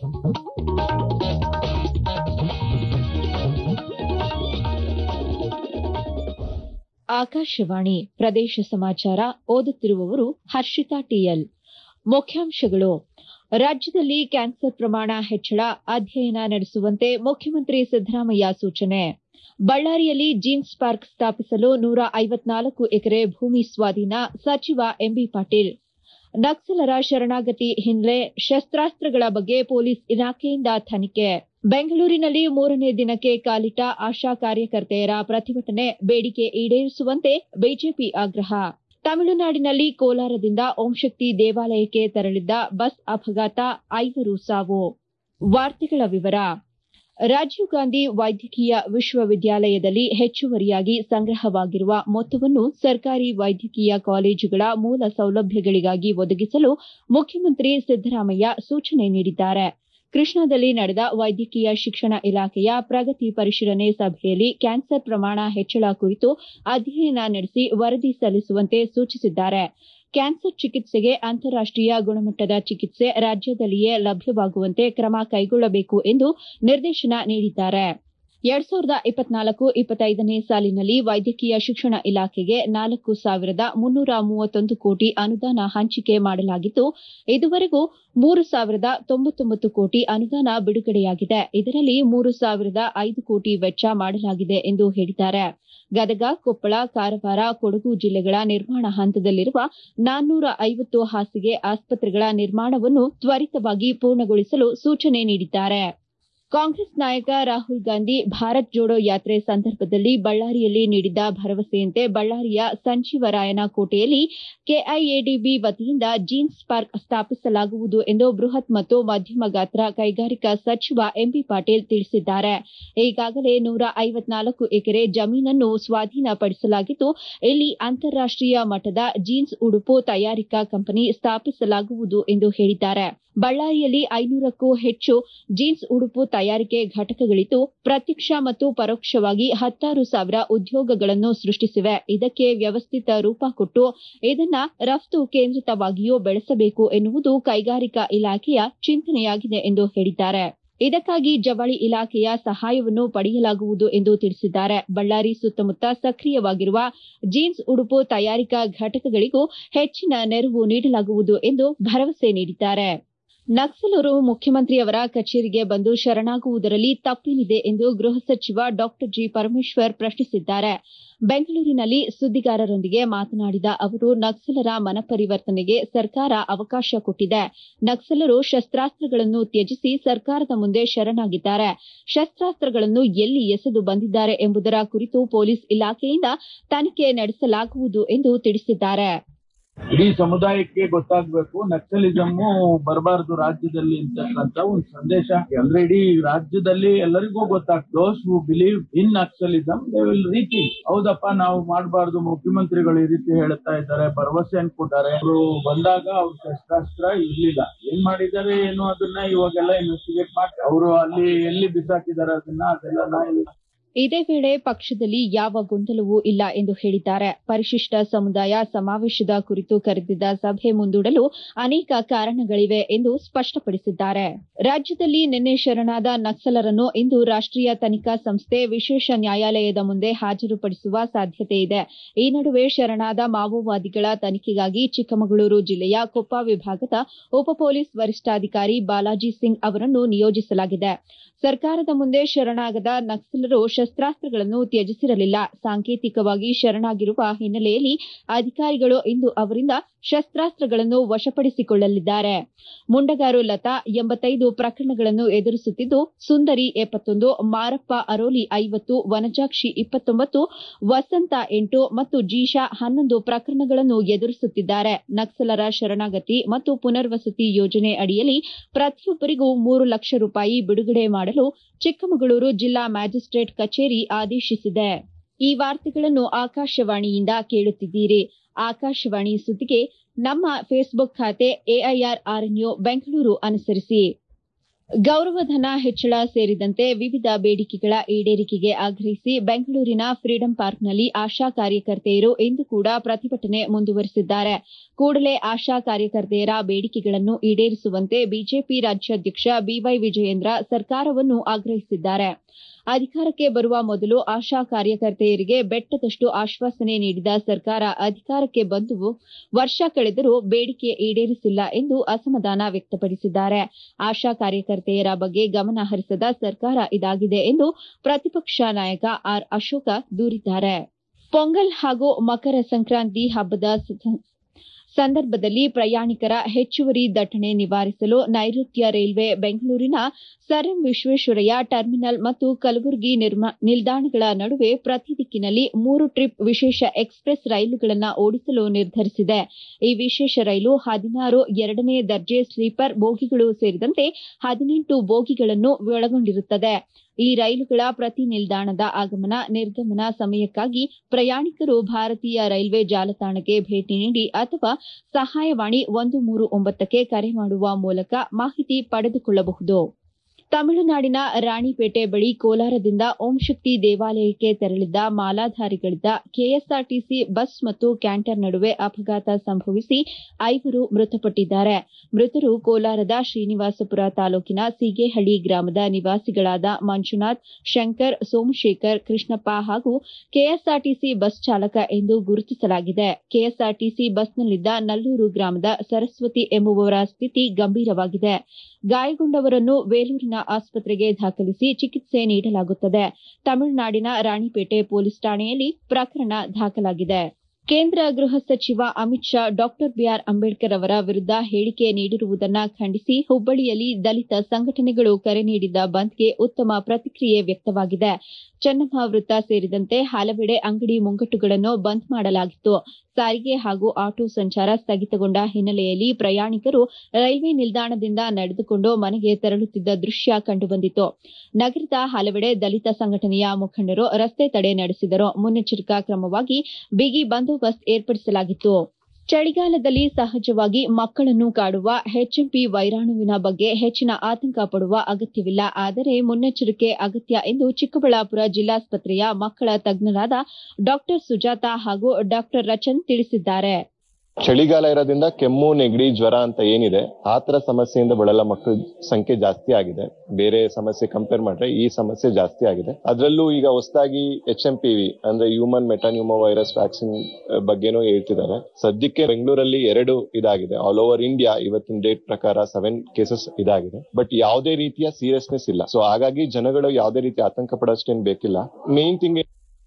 ಆಕಾಶವಾಣಿ ಪ್ರದೇಶ ಸಮಾಚಾರ ಓದುತ್ತಿರುವವರು ಹರ್ಷಿತಾ ಟಿಎಲ್ ಮುಖ್ಯಾಂಶಗಳು ರಾಜ್ಯದಲ್ಲಿ ಕ್ಯಾನ್ಸರ್ ಪ್ರಮಾಣ ಹೆಚ್ಚಳ ಅಧ್ಯಯನ ನಡೆಸುವಂತೆ ಮುಖ್ಯಮಂತ್ರಿ ಸಿದ್ದರಾಮಯ್ಯ ಸೂಚನೆ ಬಳ್ಳಾರಿಯಲ್ಲಿ ಜೀನ್ಸ್ ಪಾರ್ಕ್ ಸ್ಥಾಪಿಸಲು ನೂರ ಐವತ್ನಾಲ್ಕು ಎಕರೆ ಭೂಮಿ ಸ್ವಾಧೀನ ಸಚಿವ ಎಂಬಿ ಪಾಟೀಲ್ ನಕ್ಸಲರ ಶರಣಾಗತಿ ಹಿನ್ನೆಲೆ ಶಸ್ತಾಸ್ತ್ರಗಳ ಬಗ್ಗೆ ಪೊಲೀಸ್ ಇಲಾಖೆಯಿಂದ ತನಿಖೆ ಬೆಂಗಳೂರಿನಲ್ಲಿ ಮೂರನೇ ದಿನಕ್ಕೆ ಕಾಲಿಟ್ಟ ಆಶಾ ಕಾರ್ಯಕರ್ತೆಯರ ಪ್ರತಿಭಟನೆ ಬೇಡಿಕೆ ಈಡೇರಿಸುವಂತೆ ಬಿಜೆಪಿ ಆಗ್ರಹ ತಮಿಳುನಾಡಿನಲ್ಲಿ ಕೋಲಾರದಿಂದ ಓಂಶಕ್ತಿ ದೇವಾಲಯಕ್ಕೆ ತೆರಳಿದ್ದ ಬಸ್ ಅಪಘಾತ ಐವರು ಸಾವು ವಾರ್ತೆಗಳ ವಿವರ ರಾಜೀವ್ ಗಾಂಧಿ ವೈದ್ಯಕೀಯ ವಿಶ್ವವಿದ್ಯಾಲಯದಲ್ಲಿ ಹೆಚ್ಚುವರಿಯಾಗಿ ಸಂಗ್ರಹವಾಗಿರುವ ಮೊತ್ತವನ್ನು ಸರ್ಕಾರಿ ವೈದ್ಯಕೀಯ ಕಾಲೇಜುಗಳ ಮೂಲ ಸೌಲಭ್ಯಗಳಿಗಾಗಿ ಒದಗಿಸಲು ಮುಖ್ಯಮಂತ್ರಿ ಸಿದ್ದರಾಮಯ್ಯ ಸೂಚನೆ ನೀಡಿದ್ದಾರೆ ಕೃಷ್ಣಾದಲ್ಲಿ ನಡೆದ ವೈದ್ಯಕೀಯ ಶಿಕ್ಷಣ ಇಲಾಖೆಯ ಪ್ರಗತಿ ಪರಿಶೀಲನೆ ಸಭೆಯಲ್ಲಿ ಕ್ಯಾನ್ಸರ್ ಪ್ರಮಾಣ ಹೆಚ್ಚಳ ಕುರಿತು ಅಧ್ಯಯನ ನಡೆಸಿ ವರದಿ ಸಲ್ಲಿಸುವಂತೆ ಸೂಚಿಸಿದ್ದಾರೆ ಕ್ಯಾನ್ಸರ್ ಚಿಕಿತ್ಸೆಗೆ ಅಂತಾರಾಷ್ಟೀಯ ಗುಣಮಟ್ಟದ ಚಿಕಿತ್ಸೆ ರಾಜ್ಯದಲ್ಲಿಯೇ ಲಭ್ಯವಾಗುವಂತೆ ಕ್ರಮ ಕೈಗೊಳ್ಳಬೇಕು ಎಂದು ನಿರ್ದೇಶನ ನೀಡಿದ್ದಾರೆ ಎರಡ್ ಸಾವಿರದ ಇಪ್ಪತ್ನಾಲ್ಕು ಇಪ್ಪತ್ತೈದನೇ ಸಾಲಿನಲ್ಲಿ ವೈದ್ಯಕೀಯ ಶಿಕ್ಷಣ ಇಲಾಖೆಗೆ ನಾಲ್ಕು ಸಾವಿರದ ಮುನ್ನೂರ ಮೂವತ್ತೊಂದು ಕೋಟಿ ಅನುದಾನ ಹಂಚಿಕೆ ಮಾಡಲಾಗಿದ್ದು ಇದುವರೆಗೂ ಮೂರು ಸಾವಿರದ ತೊಂಬತ್ತೊಂಬತ್ತು ಕೋಟಿ ಅನುದಾನ ಬಿಡುಗಡೆಯಾಗಿದೆ ಇದರಲ್ಲಿ ಮೂರು ಸಾವಿರದ ಐದು ಕೋಟಿ ವೆಚ್ಚ ಮಾಡಲಾಗಿದೆ ಎಂದು ಹೇಳಿದ್ದಾರೆ ಗದಗ ಕೊಪ್ಪಳ ಕಾರವಾರ ಕೊಡಗು ಜಿಲ್ಲೆಗಳ ನಿರ್ಮಾಣ ಹಂತದಲ್ಲಿರುವ ನಾನ್ನೂರ ಐವತ್ತು ಹಾಸಿಗೆ ಆಸ್ಪತ್ರೆಗಳ ನಿರ್ಮಾಣವನ್ನು ತ್ವರಿತವಾಗಿ ಪೂರ್ಣಗೊಳಿಸಲು ಸೂಚನೆ ನೀಡಿದ್ದಾರೆ ಕಾಂಗ್ರೆಸ್ ನಾಯಕ ರಾಹುಲ್ ಗಾಂಧಿ ಭಾರತ್ ಜೋಡೋ ಯಾತ್ರೆ ಸಂದರ್ಭದಲ್ಲಿ ಬಳ್ಳಾರಿಯಲ್ಲಿ ನೀಡಿದ್ದ ಭರವಸೆಯಂತೆ ಬಳ್ಳಾರಿಯ ಸಂಜೀವರಾಯನ ಕೋಟೆಯಲ್ಲಿ ಕೆಐಎಡಿಬಿ ವತಿಯಿಂದ ಜೀನ್ಸ್ ಪಾರ್ಕ್ ಸ್ಥಾಪಿಸಲಾಗುವುದು ಎಂದು ಬೃಹತ್ ಮತ್ತು ಮಧ್ಯಮ ಗಾತ್ರ ಕೈಗಾರಿಕಾ ಸಚಿವ ಎಂಬಿ ಪಾಟೀಲ್ ತಿಳಿಸಿದ್ದಾರೆ ಈಗಾಗಲೇ ನೂರ ಐವತ್ನಾಲ್ಕು ಎಕರೆ ಜಮೀನನ್ನು ಸ್ವಾಧೀನಪಡಿಸಲಾಗಿದ್ದು ಇಲ್ಲಿ ಅಂತಾರಾಷ್ಟೀಯ ಮಟ್ಟದ ಜೀನ್ಸ್ ಉಡುಪು ತಯಾರಿಕಾ ಕಂಪನಿ ಸ್ಥಾಪಿಸಲಾಗುವುದು ಎಂದು ಹೇಳಿದ್ದಾರೆ ಬಳ್ಳಾರಿಯಲ್ಲಿ ಐನೂರಕ್ಕೂ ಹೆಚ್ಚು ಜೀನ್ಸ್ ಉಡುಪು ತಯಾರಿಕೆ ಘಟಕಗಳಿದ್ದು ಪ್ರತ್ಯಕ್ಷ ಮತ್ತು ಪರೋಕ್ಷವಾಗಿ ಹತ್ತಾರು ಸಾವಿರ ಉದ್ಯೋಗಗಳನ್ನು ಸೃಷ್ಟಿಸಿವೆ ಇದಕ್ಕೆ ವ್ಯವಸ್ಥಿತ ರೂಪ ಕೊಟ್ಟು ಇದನ್ನ ರಫ್ತು ಕೇಂದ್ರಿತವಾಗಿಯೂ ಬೆಳೆಸಬೇಕು ಎನ್ನುವುದು ಕೈಗಾರಿಕಾ ಇಲಾಖೆಯ ಚಿಂತನೆಯಾಗಿದೆ ಎಂದು ಹೇಳಿದ್ದಾರೆ ಇದಕ್ಕಾಗಿ ಜವಳಿ ಇಲಾಖೆಯ ಸಹಾಯವನ್ನು ಪಡೆಯಲಾಗುವುದು ಎಂದು ತಿಳಿಸಿದ್ದಾರೆ ಬಳ್ಳಾರಿ ಸುತ್ತಮುತ್ತ ಸಕ್ರಿಯವಾಗಿರುವ ಜೀನ್ಸ್ ಉಡುಪು ತಯಾರಿಕಾ ಘಟಕಗಳಿಗೂ ಹೆಚ್ಚಿನ ನೆರವು ನೀಡಲಾಗುವುದು ಎಂದು ಭರವಸೆ ನೀಡಿದ್ದಾರೆ ನಕ್ಸಲರು ಮುಖ್ಯಮಂತ್ರಿಯವರ ಕಚೇರಿಗೆ ಬಂದು ಶರಣಾಗುವುದರಲ್ಲಿ ತಪ್ಪೇನಿದೆ ಎಂದು ಗೃಹ ಸಚಿವ ಡಾ ಜಿ ಪರಮೇಶ್ವರ್ ಪ್ರಶ್ನಿಸಿದ್ದಾರೆ ಬೆಂಗಳೂರಿನಲ್ಲಿ ಸುದ್ದಿಗಾರರೊಂದಿಗೆ ಮಾತನಾಡಿದ ಅವರು ನಕ್ಸಲರ ಮನಪರಿವರ್ತನೆಗೆ ಸರ್ಕಾರ ಅವಕಾಶ ಕೊಟ್ಟಿದೆ ನಕ್ಸಲರು ಶಸ್ತಾಸ್ತ್ರಗಳನ್ನು ತ್ಯಜಿಸಿ ಸರ್ಕಾರದ ಮುಂದೆ ಶರಣಾಗಿದ್ದಾರೆ ಶಸ್ತಾಸ್ತ್ರಗಳನ್ನು ಎಲ್ಲಿ ಎಸೆದು ಬಂದಿದ್ದಾರೆ ಎಂಬುದರ ಕುರಿತು ಪೊಲೀಸ್ ಇಲಾಖೆಯಿಂದ ತನಿಖೆ ನಡೆಸಲಾಗುವುದು ಎಂದು ತಿಳಿಸಿದ್ದಾರೆ ಇಡೀ ಸಮುದಾಯಕ್ಕೆ ಗೊತ್ತಾಗಬೇಕು ನಕ್ಸಲಿಸಮ್ ಬರಬಾರದು ರಾಜ್ಯದಲ್ಲಿ ಅಂತಕ್ಕಂತ ಒಂದು ಸಂದೇಶ ಅಂದ್ರೆ ಇಡೀ ರಾಜ್ಯದಲ್ಲಿ ಎಲ್ಲರಿಗೂ ಗೊತ್ತಾಗ್ತದೆ those who believe in naxalism they will reach it ಹೌದಪ್ಪ ನಾವು ಮಾಡಬಾರ್ದು ಮುಖ್ಯಮಂತ್ರಿಗಳು ಈ ರೀತಿ ಹೇಳ್ತಾ ಇದ್ದಾರೆ ಭರವಸೆ ಕೊಟ್ಟಾರೆ ಅವರು ಬಂದಾಗ ಅವ್ರ ಶಸ್ತ್ರಾಸ್ತ್ರ ಇರ್ಲಿಲ್ಲ ಏನ್ ಮಾಡಿದ್ದಾರೆ ಏನು ಅದನ್ನ ಇವಾಗೆಲ್ಲ ಇನ್ವೆಸ್ಟಿಗೇಟ್ ಮಾಡಿ ಅವರು ಅಲ್ಲಿ ಎಲ್ಲಿ ಬಿಸಾಕಿದ್ದಾರೆ ಅದನ್ನ ಅದೆಲ್ಲ ನಾವು ಇದೇ ವೇಳೆ ಪಕ್ಷದಲ್ಲಿ ಯಾವ ಗೊಂದಲವೂ ಇಲ್ಲ ಎಂದು ಹೇಳಿದ್ದಾರೆ ಪರಿಶಿಷ್ಟ ಸಮುದಾಯ ಸಮಾವೇಶದ ಕುರಿತು ಕರೆದಿದ್ದ ಸಭೆ ಮುಂದೂಡಲು ಅನೇಕ ಕಾರಣಗಳಿವೆ ಎಂದು ಸ್ಪಷ್ಟಪಡಿಸಿದ್ದಾರೆ ರಾಜ್ಯದಲ್ಲಿ ನಿನ್ನೆ ಶರಣಾದ ನಕ್ಸಲರನ್ನು ಇಂದು ರಾಷ್ಟೀಯ ತನಿಖಾ ಸಂಸ್ಥೆ ವಿಶೇಷ ನ್ಯಾಯಾಲಯದ ಮುಂದೆ ಹಾಜರುಪಡಿಸುವ ಸಾಧ್ಯತೆ ಇದೆ ಈ ನಡುವೆ ಶರಣಾದ ಮಾವೋವಾದಿಗಳ ತನಿಖೆಗಾಗಿ ಚಿಕ್ಕಮಗಳೂರು ಜಿಲ್ಲೆಯ ಕೊಪ್ಪ ವಿಭಾಗದ ಉಪ ಪೊಲೀಸ್ ವರಿಷ್ಠಾಧಿಕಾರಿ ಬಾಲಾಜಿ ಸಿಂಗ್ ಅವರನ್ನು ನಿಯೋಜಿಸಲಾಗಿದೆ ಸರ್ಕಾರದ ಮುಂದೆ ಶರಣಾಗದ ನಕ್ಸಲರು ಶಸ್ತಾಸ್ತ್ರಗಳನ್ನು ತ್ಯಜಿಸಿರಲಿಲ್ಲ ಸಾಂಕೇತಿಕವಾಗಿ ಶರಣಾಗಿರುವ ಹಿನ್ನೆಲೆಯಲ್ಲಿ ಅಧಿಕಾರಿಗಳು ಇಂದು ಅವರಿಂದ ಶಸ್ತಾಸ್ತ್ರಗಳನ್ನು ವಶಪಡಿಸಿಕೊಳ್ಳಲಿದ್ದಾರೆ ಮುಂಡಗಾರು ಲತಾ ಎಂಬತ್ತೈದು ಪ್ರಕರಣಗಳನ್ನು ಎದುರಿಸುತ್ತಿದ್ದು ಸುಂದರಿ ಎಪ್ಪತ್ತೊಂದು ಮಾರಪ್ಪ ಅರೋಲಿ ಐವತ್ತು ವನಜಾಕ್ಷಿ ಇಪ್ಪತ್ತೊಂಬತ್ತು ವಸಂತ ಎಂಟು ಮತ್ತು ಜೀಶಾ ಹನ್ನೊಂದು ಪ್ರಕರಣಗಳನ್ನು ಎದುರಿಸುತ್ತಿದ್ದಾರೆ ನಕ್ಸಲರ ಶರಣಾಗತಿ ಮತ್ತು ಪುನರ್ವಸತಿ ಯೋಜನೆ ಅಡಿಯಲ್ಲಿ ಪ್ರತಿಯೊಬ್ಬರಿಗೂ ಮೂರು ಲಕ್ಷ ರೂಪಾಯಿ ಬಿಡುಗಡೆ ಮಾಡಲು ಚಿಕ್ಕಮಗಳೂರು ಜಿಲ್ಲಾ ಮ್ಯಾಜಿಸ್ಟ್ರೇಟ್ ಕಚೇರಿ ಆದೇಶಿಸಿದೆ ಈ ವಾರ್ತೆಗಳನ್ನು ಆಕಾಶವಾಣಿಯಿಂದ ಕೇಳುತ್ತಿದ್ದೀರಿ ಆಕಾಶವಾಣಿ ಸುದ್ದಿಗೆ ನಮ್ಮ ಫೇಸ್ಬುಕ್ ಖಾತೆ ಎಐಆರ್ ಆರ್ಎನ್ಯು ಬೆಂಗಳೂರು ಅನುಸರಿಸಿ ಗೌರವಧನ ಹೆಚ್ಚಳ ಸೇರಿದಂತೆ ವಿವಿಧ ಬೇಡಿಕೆಗಳ ಈಡೇರಿಕೆಗೆ ಆಗ್ರಹಿಸಿ ಬೆಂಗಳೂರಿನ ಫ್ರೀಡಂ ಪಾರ್ಕ್ನಲ್ಲಿ ಆಶಾ ಕಾರ್ಯಕರ್ತೆಯರು ಇಂದು ಕೂಡ ಪ್ರತಿಭಟನೆ ಮುಂದುವರೆಸಿದ್ದಾರೆ ಕೂಡಲೇ ಆಶಾ ಕಾರ್ಯಕರ್ತೆಯರ ಬೇಡಿಕೆಗಳನ್ನು ಈಡೇರಿಸುವಂತೆ ಬಿಜೆಪಿ ರಾಜ್ಯಾಧ್ಯಕ್ಷ ಬಿವೈ ವಿಜಯೇಂದ್ರ ಸರ್ಕಾರವನ್ನು ಆಗ್ರಹಿಸಿದ್ದಾರೆ ಅಧಿಕಾರಕ್ಕೆ ಬರುವ ಮೊದಲು ಆಶಾ ಕಾರ್ಯಕರ್ತೆಯರಿಗೆ ಬೆಟ್ಟದಷ್ಟು ಆಶ್ವಾಸನೆ ನೀಡಿದ ಸರ್ಕಾರ ಅಧಿಕಾರಕ್ಕೆ ಬಂದು ವರ್ಷ ಕಳೆದರೂ ಬೇಡಿಕೆ ಈಡೇರಿಸಿಲ್ಲ ಎಂದು ಅಸಮಾಧಾನ ವ್ಯಕ್ತಪಡಿಸಿದ್ದಾರೆ ಆಶಾ ಕಾರ್ಯಕರ್ತೆಯರ ಬಗ್ಗೆ ಗಮನ ಹರಿಸದ ಸರ್ಕಾರ ಇದಾಗಿದೆ ಎಂದು ಪ್ರತಿಪಕ್ಷ ನಾಯಕ ಆರ್ ಅಶೋಕ ದೂರಿದ್ದಾರೆ ಪೊಂಗಲ್ ಹಾಗೂ ಮಕರ ಸಂಕ್ರಾಂತಿ ಹಬ್ಬದ ಸಂದರ್ಭದಲ್ಲಿ ಪ್ರಯಾಣಿಕರ ಹೆಚ್ಚುವರಿ ದಟ್ಟಣೆ ನಿವಾರಿಸಲು ನೈಋತ್ಯ ರೈಲ್ವೆ ಬೆಂಗಳೂರಿನ ಸರ್ ಎಂ ವಿಶ್ವೇಶ್ವರಯ್ಯ ಟರ್ಮಿನಲ್ ಮತ್ತು ಕಲಬುರಗಿ ನಿಲ್ದಾಣಗಳ ನಡುವೆ ಪ್ರತಿ ದಿಕ್ಕಿನಲ್ಲಿ ಮೂರು ಟ್ರಿಪ್ ವಿಶೇಷ ಎಕ್ಸ್ಪ್ರೆಸ್ ರೈಲುಗಳನ್ನು ಓಡಿಸಲು ನಿರ್ಧರಿಸಿದೆ ಈ ವಿಶೇಷ ರೈಲು ಹದಿನಾರು ಎರಡನೇ ದರ್ಜೆ ಸ್ಲೀಪರ್ ಬೋಗಿಗಳು ಸೇರಿದಂತೆ ಹದಿನೆಂಟು ಬೋಗಿಗಳನ್ನು ಒಳಗೊಂಡಿರುತ್ತದೆ ಈ ರೈಲುಗಳ ಪ್ರತಿ ನಿಲ್ದಾಣದ ಆಗಮನ ನಿರ್ಗಮನ ಸಮಯಕ್ಕಾಗಿ ಪ್ರಯಾಣಿಕರು ಭಾರತೀಯ ರೈಲ್ವೆ ಜಾಲತಾಣಕ್ಕೆ ಭೇಟಿ ನೀಡಿ ಅಥವಾ ಸಹಾಯವಾಣಿ ಒಂದು ಮೂರು ಒಂಬತ್ತಕ್ಕೆ ಕರೆ ಮಾಡುವ ಮೂಲಕ ಮಾಹಿತಿ ಪಡೆದುಕೊಳ್ಳಬಹುದು ತಮಿಳುನಾಡಿನ ರಾಣಿಪೇಟೆ ಬಳಿ ಕೋಲಾರದಿಂದ ಓಂ ಶಕ್ತಿ ದೇವಾಲಯಕ್ಕೆ ತೆರಳಿದ್ದ ಮಾಲಾಧಾರಿಗಳಿದ್ದ ಕೆಎಸ್ಆರ್ಟಿಸಿ ಬಸ್ ಮತ್ತು ಕ್ಯಾಂಟರ್ ನಡುವೆ ಅಪಘಾತ ಸಂಭವಿಸಿ ಐವರು ಮೃತಪಟ್ಟಿದ್ದಾರೆ ಮೃತರು ಕೋಲಾರದ ಶ್ರೀನಿವಾಸಪುರ ತಾಲೂಕಿನ ಸೀಗೇಹಳ್ಳಿ ಗ್ರಾಮದ ನಿವಾಸಿಗಳಾದ ಮಂಜುನಾಥ್ ಶಂಕರ್ ಸೋಮಶೇಖರ್ ಕೃಷ್ಣಪ್ಪ ಹಾಗೂ ಕೆಎಸ್ಆರ್ಟಿಸಿ ಬಸ್ ಚಾಲಕ ಎಂದು ಗುರುತಿಸಲಾಗಿದೆ ಕೆಎಸ್ಆರ್ಟಿಸಿ ಬಸ್ನಲ್ಲಿದ್ದ ನಲ್ಲೂರು ಗ್ರಾಮದ ಸರಸ್ವತಿ ಎಂಬುವವರ ಸ್ಥಿತಿ ಗಂಭೀರವಾಗಿದೆ ಗಾಯಗೊಂಡವರನ್ನು ವೇಲೂರಿನ ಆಸ್ಪತ್ರೆಗೆ ದಾಖಲಿಸಿ ಚಿಕಿತ್ಸೆ ನೀಡಲಾಗುತ್ತದೆ ತಮಿಳುನಾಡಿನ ರಾಣಿಪೇಟೆ ಪೊಲೀಸ್ ಠಾಣೆಯಲ್ಲಿ ಪ್ರಕರಣ ದಾಖಲಾಗಿದೆ ಕೇಂದ್ರ ಗೃಹ ಸಚಿವ ಅಮಿತ್ ಶಾ ಡಾಕ್ಟರ್ ಬಿಆರ್ ಅಂಬೇಡ್ಕರ್ ಅವರ ವಿರುದ್ದ ಹೇಳಿಕೆ ನೀಡಿರುವುದನ್ನು ಖಂಡಿಸಿ ಹುಬ್ಬಳ್ಳಿಯಲ್ಲಿ ದಲಿತ ಸಂಘಟನೆಗಳು ಕರೆ ನೀಡಿದ್ದ ಬಂದ್ಗೆ ಉತ್ತಮ ಪ್ರತಿಕ್ರಿಯೆ ವ್ಯಕ್ತವಾಗಿದೆ ಚೆನ್ನಮ್ಮ ವೃತ್ತ ಸೇರಿದಂತೆ ಹಲವೆಡೆ ಅಂಗಡಿ ಮುಂಗಟ್ಟುಗಳನ್ನು ಬಂದ್ ಮಾಡಲಾಗಿತ್ತು ಸಾರಿಗೆ ಹಾಗೂ ಆಟೋ ಸಂಚಾರ ಸ್ಥಗಿತಗೊಂಡ ಹಿನ್ನೆಲೆಯಲ್ಲಿ ಪ್ರಯಾಣಿಕರು ರೈಲ್ವೆ ನಿಲ್ದಾಣದಿಂದ ನಡೆದುಕೊಂಡು ಮನೆಗೆ ತೆರಳುತ್ತಿದ್ದ ದೃಶ್ಯ ಕಂಡುಬಂದಿತು ನಗರದ ಹಲವೆಡೆ ದಲಿತ ಸಂಘಟನೆಯ ಮುಖಂಡರು ರಸ್ತೆ ತಡೆ ನಡೆಸಿದರು ಮುನ್ನೆಚ್ಚರಿಕಾ ಕ್ರಮವಾಗಿ ಬಿಗಿ ಬಂದೋಬಸ್ತ್ ಏರ್ಪಡಿಸಲಾಗಿತ್ತು ಚಳಿಗಾಲದಲ್ಲಿ ಸಹಜವಾಗಿ ಮಕ್ಕಳನ್ನು ಕಾಡುವ ಎಚ್ಎಂಪಿ ವೈರಾಣುವಿನ ಬಗ್ಗೆ ಹೆಚ್ಚಿನ ಆತಂಕ ಪಡುವ ಅಗತ್ಯವಿಲ್ಲ ಆದರೆ ಮುನ್ನೆಚ್ಚರಿಕೆ ಅಗತ್ಯ ಎಂದು ಚಿಕ್ಕಬಳ್ಳಾಪುರ ಜಿಲ್ಲಾಸ್ಪತ್ರೆಯ ಮಕ್ಕಳ ತಜ್ಞರಾದ ಡಾ ಸುಜಾತ ಹಾಗೂ ಡಾ ರಚನ್ ತಿಳಿಸಿದ್ದಾರೆ ಚಳಿಗಾಲ ಇರೋದ್ರಿಂದ ಕೆಮ್ಮು ನೆಗಡಿ ಜ್ವರ ಅಂತ ಏನಿದೆ ಆ ತರ ಸಮಸ್ಯೆಯಿಂದ ಬಳಲ ಮಕ್ಕಳ ಸಂಖ್ಯೆ ಜಾಸ್ತಿ ಆಗಿದೆ ಬೇರೆ ಸಮಸ್ಯೆ ಕಂಪೇರ್ ಮಾಡ್ರೆ ಈ ಸಮಸ್ಯೆ ಜಾಸ್ತಿ ಆಗಿದೆ ಅದರಲ್ಲೂ ಈಗ ಹೊಸದಾಗಿ ಎಚ್ ಎಂ ಪಿ ವಿ ಅಂದ್ರೆ ಹ್ಯೂಮನ್ ಮೆಟಾನ್ಯೂಮೋ ವೈರಸ್ ವ್ಯಾಕ್ಸಿನ್ ಬಗ್ಗೆನೂ ಹೇಳ್ತಿದ್ದಾರೆ ಸದ್ಯಕ್ಕೆ ಬೆಂಗಳೂರಲ್ಲಿ ಎರಡು ಇದಾಗಿದೆ ಆಲ್ ಓವರ್ ಇಂಡಿಯಾ ಇವತ್ತಿನ ಡೇಟ್ ಪ್ರಕಾರ ಸೆವೆನ್ ಕೇಸಸ್ ಇದಾಗಿದೆ ಬಟ್ ಯಾವುದೇ ರೀತಿಯ ಸೀರಿಯಸ್ನೆಸ್ ಇಲ್ಲ ಸೊ ಹಾಗಾಗಿ ಜನಗಳು ಯಾವುದೇ ರೀತಿ ಆತಂಕ ಪಡೋಷ್ಟೇನ್ ಬೇಕಿಲ್ಲ main thing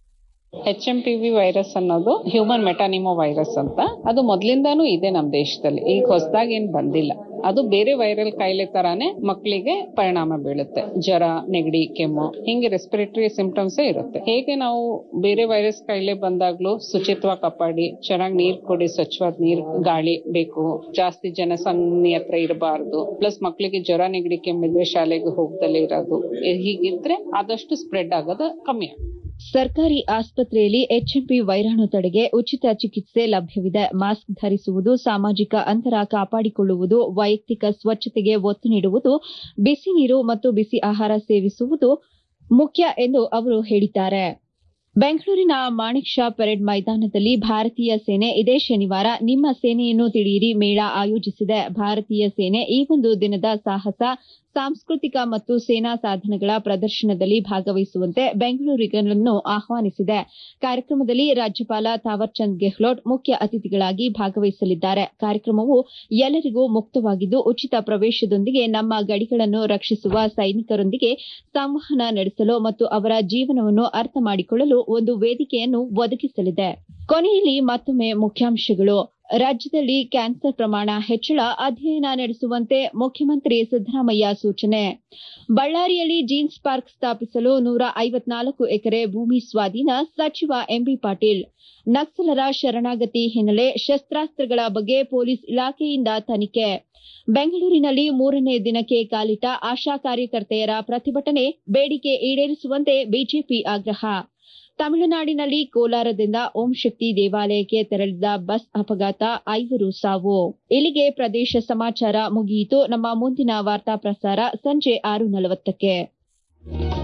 H M P V virus ಅನ್ನೋದು ಹ್ಯೂಮನ್ ಮೆಟಾನಿಮೋ ವೈರಸ್ ಅಂತ ಅದು ಮೊದ್ಲಿಂದಾನು ಇದೆ ನಮ್ಮ ದೇಶದಲ್ಲಿ ಈಗ ಹೊಸದಾಗಿ ಏನ್ ಬಂದಿಲ್ಲ ಅದು ಬೇರೆ ವೈರಲ್ ಕಾಯಿಲೆ ತರಾನೇ ಮಕ್ಕಳಿಗೆ ಪರಿಣಾಮ ಬೀಳುತ್ತೆ ಜ್ವರ ನೆಗಡಿ ಕೆಮ್ಮು ಹಿಂಗೆ ರೆಸ್ಪಿರೇಟರಿ ಸಿಂಪ್ಟಮ್ಸ್ ಇರುತ್ತೆ ಹೇಗೆ ನಾವು ಬೇರೆ ವೈರಸ್ ಕಾಯಿಲೆ ಬಂದಾಗ್ಲೂ ಶುಚಿತ್ವ ಕಾಪಾಡಿ ಚೆನ್ನಾಗಿ ನೀರ್ ಕೊಡಿ ಸ್ವಚ್ಛವಾದ ನೀರ್ ಗಾಳಿ ಬೇಕು ಜಾಸ್ತಿ ಜನಸಂಘಿ ಹತ್ರ ಇರಬಾರ್ದು ಪ್ಲಸ್ ಮಕ್ಕಳಿಗೆ ಜ್ವರ ನೆಗಡಿ ಕೆಮ್ಮಿದ್ರೆ ಶಾಲೆಗೆ ಹೋಗ್ದಲೇ ಇರೋದು ಹೀಗಿದ್ರೆ ಆದಷ್ಟು ಸ್ಪ್ರೆಡ್ ಆಗೋದು ಕಮ್ಮಿ ಆಗುತ್ತೆ ಸರ್ಕಾರಿ ಆಸ್ಪತ್ರೆಯಲ್ಲಿ ಎಚ್ಎಂಪಿ ವೈರಾಣು ತಡೆಗೆ ಉಚಿತ ಚಿಕಿತ್ಸೆ ಲಭ್ಯವಿದೆ ಮಾಸ್ಕ್ ಧರಿಸುವುದು ಸಾಮಾಜಿಕ ಅಂತರ ಕಾಪಾಡಿಕೊಳ್ಳುವುದು ವೈಯಕ್ತಿಕ ಸ್ವಚ್ಛತೆಗೆ ಒತ್ತು ನೀಡುವುದು ಬಿಸಿ ನೀರು ಮತ್ತು ಬಿಸಿ ಆಹಾರ ಸೇವಿಸುವುದು ಮುಖ್ಯ ಎಂದು ಅವರು ಹೇಳಿದ್ದಾರೆ ಬೆಂಗಳೂರಿನ ಮಾಣಿಕ್ ಶಾ ಪರೇಡ್ ಮೈದಾನದಲ್ಲಿ ಭಾರತೀಯ ಸೇನೆ ಇದೇ ಶನಿವಾರ ನಿಮ್ಮ ಸೇನೆಯನ್ನು ತಿಳಿಯಿರಿ ಮೇಳ ಆಯೋಜಿಸಿದೆ ಭಾರತೀಯ ಸೇನೆ ಈ ಒಂದು ದಿನದ ಸಾಹಸ ಸಾಂಸ್ಕೃತಿಕ ಮತ್ತು ಸೇನಾ ಸಾಧನಗಳ ಪ್ರದರ್ಶನದಲ್ಲಿ ಭಾಗವಹಿಸುವಂತೆ ಬೆಂಗಳೂರಿಗರನ್ನು ಆಹ್ವಾನಿಸಿದೆ ಕಾರ್ಯಕ್ರಮದಲ್ಲಿ ರಾಜ್ಯಪಾಲ ಥಾವರ್ಚಂದ್ ಗೆಹ್ಲೋಟ್ ಮುಖ್ಯ ಅತಿಥಿಗಳಾಗಿ ಭಾಗವಹಿಸಲಿದ್ದಾರೆ ಕಾರ್ಯಕ್ರಮವು ಎಲ್ಲರಿಗೂ ಮುಕ್ತವಾಗಿದ್ದು ಉಚಿತ ಪ್ರವೇಶದೊಂದಿಗೆ ನಮ್ಮ ಗಡಿಗಳನ್ನು ರಕ್ಷಿಸುವ ಸೈನಿಕರೊಂದಿಗೆ ಸಂವಹನ ನಡೆಸಲು ಮತ್ತು ಅವರ ಜೀವನವನ್ನು ಅರ್ಥ ಮಾಡಿಕೊಳ್ಳಲು ಒಂದು ವೇದಿಕೆಯನ್ನು ಒದಗಿಸಲಿದೆ ಕೊನೆಯಲ್ಲಿ ಮತ್ತೊಮ್ಮೆ ಮುಖ್ಯಾಂಶಗಳು ರಾಜ್ಯದಲ್ಲಿ ಕ್ಯಾನ್ಸರ್ ಪ್ರಮಾಣ ಹೆಚ್ಚಳ ಅಧ್ಯಯನ ನಡೆಸುವಂತೆ ಮುಖ್ಯಮಂತ್ರಿ ಸಿದ್ದರಾಮಯ್ಯ ಸೂಚನೆ ಬಳ್ಳಾರಿಯಲ್ಲಿ ಜೀನ್ಸ್ ಪಾರ್ಕ್ ಸ್ಥಾಪಿಸಲು ನೂರ ಐವತ್ನಾಲ್ಕು ಎಕರೆ ಭೂಮಿ ಸ್ವಾಧೀನ ಸಚಿವ ಎಂಬಿ ಪಾಟೀಲ್ ನಕ್ಸಲರ ಶರಣಾಗತಿ ಹಿನ್ನೆಲೆ ಶಸ್ತ್ರಾಸ್ತ್ರಗಳ ಬಗ್ಗೆ ಪೊಲೀಸ್ ಇಲಾಖೆಯಿಂದ ತನಿಖೆ ಬೆಂಗಳೂರಿನಲ್ಲಿ ಮೂರನೇ ದಿನಕ್ಕೆ ಕಾಲಿಟ್ಟ ಆಶಾ ಕಾರ್ಯಕರ್ತೆಯರ ಪ್ರತಿಭಟನೆ ಬೇಡಿಕೆ ಈಡೇರಿಸುವಂತೆ ಬಿಜೆಪಿ ಆಗ್ರಹ ತಮಿಳುನಾಡಿನಲ್ಲಿ ಕೋಲಾರದಿಂದ ಓಂ ಶಕ್ತಿ ದೇವಾಲಯಕ್ಕೆ ತೆರಳಿದ ಬಸ್ ಅಪಘಾತ ಐವರು ಸಾವು ಇಲ್ಲಿಗೆ ಪ್ರದೇಶ ಸಮಾಚಾರ ಮುಗಿಯಿತು ನಮ್ಮ ಮುಂದಿನ ವಾರ್ತಾ ಪ್ರಸಾರ ಸಂಜೆ ಆರು ನಲವತ್ತಕ್ಕೆ